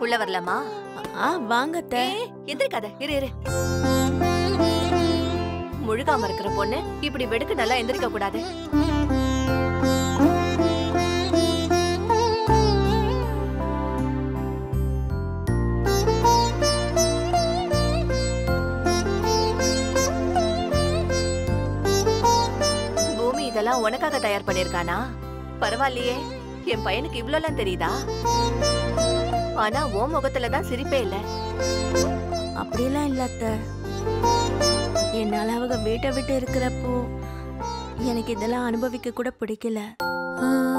உள்ள வரலாமா ஆ வாங்க அத்தை ஏய், எந்திரிக்காத இரு இரு முழுகாம இருக்கிற பொண்ணு இப்படி வெடுக்கு நல்லா எந்திரிக்க கூடாது பூமி இதெல்லாம் உனக்காக தயார் பண்ணிருக்கானா பரவாயில்லையே என் பையனுக்கு இவ்ளோலாம் தெரியுதா ஆனா உன் முகத்துல தான் சிரிப்பே இல்ல அப்படியெல்லாம் இல்ல அத்தை என்னால அவங்க வீட்டை விட்டு இருக்கிறப்போ எனக்கு இதெல்லாம் அனுபவிக்க கூட பிடிக்கல ஆ,